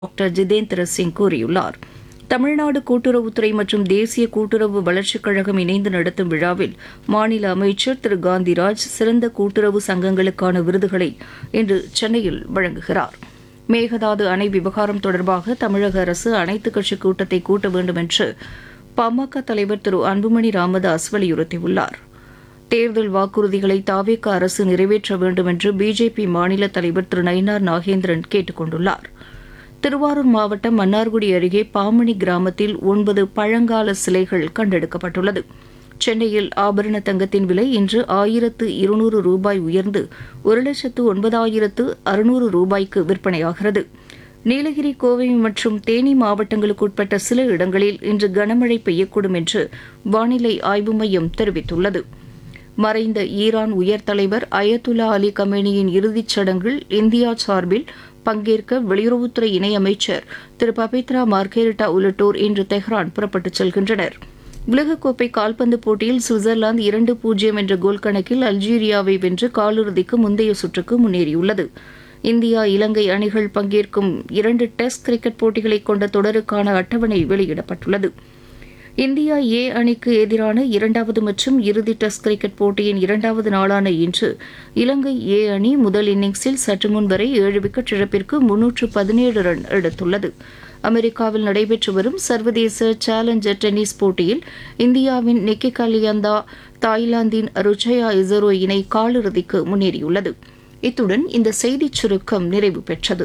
doctor Jitendra Singh கூறியுள்ளார் தமிழ்நாடு கூட்டுறவுத்துறை மற்றும் தேசிய கூட்டுறவு வளர்ச்சிக் கழகம் இணைந்து நடத்தும் விழாவில் மாநில அமைச்சர் திரு காந்திராஜ் சிறந்த கூட்டுறவு சங்கங்களுக்கான விருதுகளை இன்று சென்னையில் வழங்குகிறார் மேகதாது அணை விவகாரம் தொடர்பாக தமிழக அரசு அனைத்துக் கட்சி கூட்டத்தை கூட்ட வேண்டும் என்று பாமக தலைவர் திரு அன்புமணி ராமதாஸ் வலியுறுத்தியுள்ளார் தேர்தல் வாக்குறுதிகளை தாவேக அரசு நிறைவேற்ற வேண்டும் என்று பிஜேபி மாநில தலைவர் திரு நயினார் நாகேந்திரன் கேட்டுக் கொண்டுள்ளார் திருவாரூர் மாவட்டம் மன்னார்குடி அருகே பாமணி கிராமத்தில் ஒன்பது பழங்கால சிலைகள் கண்டெடுக்கப்பட்டுள்ளது சென்னையில் ஆபரண தங்கத்தின் விலை இன்று ஆயிரத்து இருநூறு ரூபாய் உயர்ந்து ஒரு லட்சத்து ஒன்பதாயிரத்து அறுநூறு ரூபாய்க்கு விற்பனையாகிறது நீலகிரி கோவை மற்றும் தேனி மாவட்டங்களுக்கு உட்பட்ட சில இடங்களில் இன்று கனமழை பெய்யக்கூடும் என்று வானிலை ஆய்வு மையம் தெரிவித்துள்ளது மறைந்த ஈரான் உயர் தலைவர் அயத்துல்லா அலி கமேனியின் இறுதிச் சடங்கில் இந்தியா சார்பில் பங்கேற்க வெளியுறவுத்துறை இணையமைச்சர் திரு பபித்ரா மார்கெரிட்டா உள்ளிட்டோர் இன்று தெஹ்ரான் புறப்பட்டுச் செல்கின்றனர் உலகக்கோப்பை கால்பந்து போட்டியில் சுவிட்சர்லாந்து இரண்டு பூஜ்ஜியம் என்ற கோல் கணக்கில் அல்ஜீரியாவை வென்று காலிறுதிக்கு முந்தைய சுற்றுக்கு முன்னேறியுள்ளது இந்தியா இலங்கை அணிகள் பங்கேற்கும் இரண்டு டெஸ்ட் கிரிக்கெட் போட்டிகளை கொண்ட தொடருக்கான அட்டவணை வெளியிடப்பட்டுள்ளது இந்தியா ஏ அணிக்கு எதிரான இரண்டாவது மற்றும் இறுதி டெஸ்ட் கிரிக்கெட் போட்டியின் இரண்டாவது நாளான இன்று இலங்கை ஏ அணி முதல் இன்னிங்ஸில் சற்று முன் வரை ஏழு விக்கெட் இழப்பிற்கு முன்னூற்று பதினேழு ரன் எடுத்துள்ளது அமெரிக்காவில் நடைபெற்று வரும் சர்வதேச சேலஞ்சர் டென்னிஸ் போட்டியில் இந்தியாவின் நிக்கி கலியந்தா தாய்லாந்தின் ருச்சயா இசரோ இணை காலிறுதிக்கு முன்னேறியுள்ளது இத்துடன் இந்த செய்திச் சுருக்கம் நிறைவு பெற்றது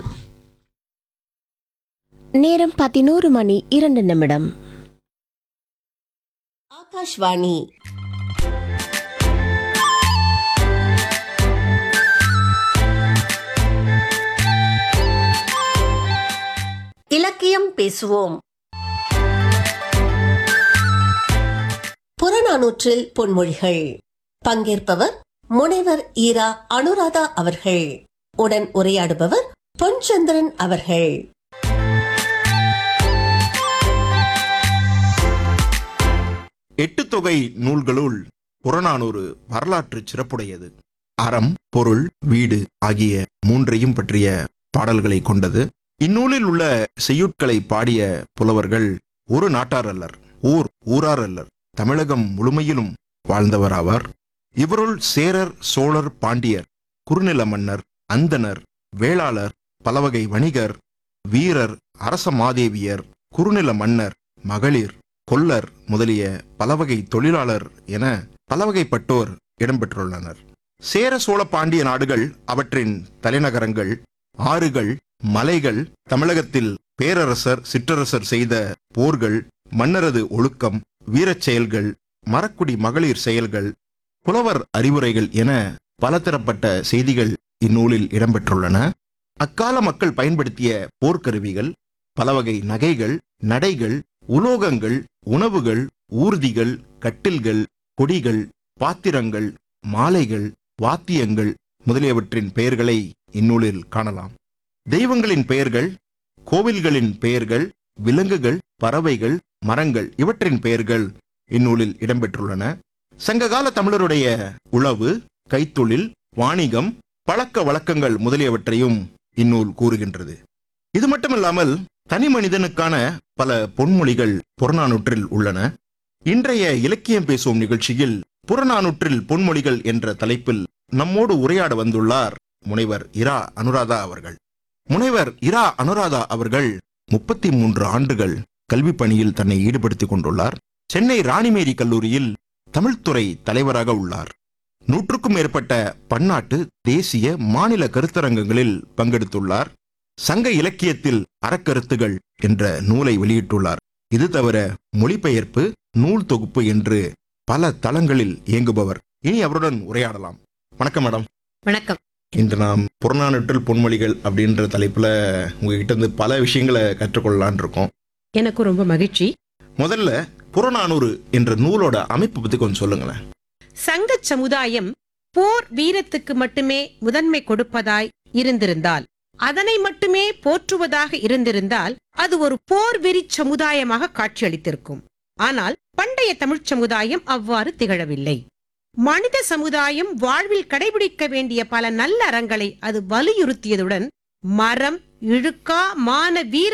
நேரம் பதினோரு மணி இரண்டு நிமிடம் ஆகாஷ்வாணி இலக்கியம் பேசுவோம் புறநானூற்றில் பொன்மொழிகள் பங்கேற்பவர் முனைவர் ஈரா அனுராதா அவர்கள் உடன் உரையாடுபவர் பொன்சந்திரன் அவர்கள் எட்டு தொகை நூல்களுள் புறநானூறு வரலாற்று சிறப்புடையது அறம் பொருள் வீடு ஆகிய மூன்றையும் பற்றிய பாடல்களை கொண்டது இந்நூலில் உள்ள செய்யுட்களை பாடிய புலவர்கள் ஒரு நாட்டார் அல்லர் ஊர் ஊரார் அல்லர் தமிழகம் முழுமையிலும் வாழ்ந்தவராவார் இவருள் சேரர் சோழர் பாண்டியர் குறுநில மன்னர் அந்தணர் வேளாளர் பலவகை வணிகர் வீரர் அரச மாதேவியர் குறுநில மன்னர் மகளிர் கொல்லர் முதலிய பலவகை தொழிலாளர் என பலவகைப்பட்டோர் இடம்பெற்றுள்ளனர் சேர சோழ பாண்டிய நாடுகள் அவற்றின் தலைநகரங்கள் ஆறுகள் மலைகள் தமிழகத்தில் பேரரசர் சிற்றரசர் செய்த போர்கள் மன்னரது ஒழுக்கம் வீரச் செயல்கள் மரக்குடி மகளிர் செயல்கள் புலவர் அறிவுரைகள் என பலதரப்பட்ட செய்திகள் இந்நூலில் இடம்பெற்றுள்ளன அக்கால மக்கள் பயன்படுத்திய போர்க்கருவிகள் பலவகை நகைகள் நடைகள் உலோகங்கள் உணவுகள் ஊர்திகள் கட்டில்கள் கொடிகள் பாத்திரங்கள் மாலைகள் வாத்தியங்கள் முதலியவற்றின் பெயர்களை இந்நூலில் காணலாம் தெய்வங்களின் பெயர்கள் கோவில்களின் பெயர்கள் விலங்குகள் பறவைகள் மரங்கள் இவற்றின் பெயர்கள் இந்நூலில் இடம்பெற்றுள்ளன சங்ககால தமிழருடைய உழவு கைத்தொழில் வாணிகம் பழக்க வழக்கங்கள் முதலியவற்றையும் இந்நூல் கூறுகின்றது இது மட்டுமல்லாமல் தனி மனிதனுக்கான பல பொன்மொழிகள் புறநானூற்றில் உள்ளன இன்றைய இலக்கியம் பேசும் நிகழ்ச்சியில் புறநானூற்றில் பொன்மொழிகள் என்ற தலைப்பில் நம்மோடு உரையாட வந்துள்ளார் முனைவர் இரா அனுராதா அவர்கள் முனைவர் இரா அனுராதா அவர்கள் முப்பத்தி மூன்று ஆண்டுகள் கல்வி பணியில் தன்னை ஈடுபடுத்திக் கொண்டுள்ளார் சென்னை ராணிமேரி கல்லூரியில் தமிழ்துறை தலைவராக உள்ளார் நூற்றுக்கும் மேற்பட்ட பன்னாட்டு தேசிய மாநில கருத்தரங்கங்களில் பங்கெடுத்துள்ளார் சங்க இலக்கியத்தில் அறக்கருத்துகள் என்ற நூலை வெளியிட்டுள்ளார் இது தவிர மொழிபெயர்ப்பு நூல் தொகுப்பு என்று பல தளங்களில் இயங்குபவர் இனி அவருடன் உரையாடலாம் வணக்கம் மேடம் வணக்கம் இன்று நாம் புறநானூற்றில் பொன்மொழிகள் அப்படின்ற தலைப்புல உங்ககிட்ட இருந்து பல விஷயங்களை கற்றுக்கொள்ளலான் இருக்கோம் எனக்கும் ரொம்ப மகிழ்ச்சி முதல்ல புறநானூறு என்ற நூலோட அமைப்பு பத்தி கொஞ்சம் சொல்லுங்களேன் சங்க சமுதாயம் போர் வீரத்துக்கு மட்டுமே முதன்மை கொடுப்பதாய் இருந்திருந்தால் அதனை மட்டுமே போற்றுவதாக இருந்திருந்தால் அது ஒரு போர் வெறி சமுதாயமாக காட்சியளித்திருக்கும் ஆனால் பண்டைய தமிழ்ச் சமுதாயம் அவ்வாறு திகழவில்லை மனித சமுதாயம் வாழ்வில் கடைபிடிக்க வேண்டிய பல நல்ல அறங்களை அது வலியுறுத்தியதுடன் மரம் இழுக்கா மான வீர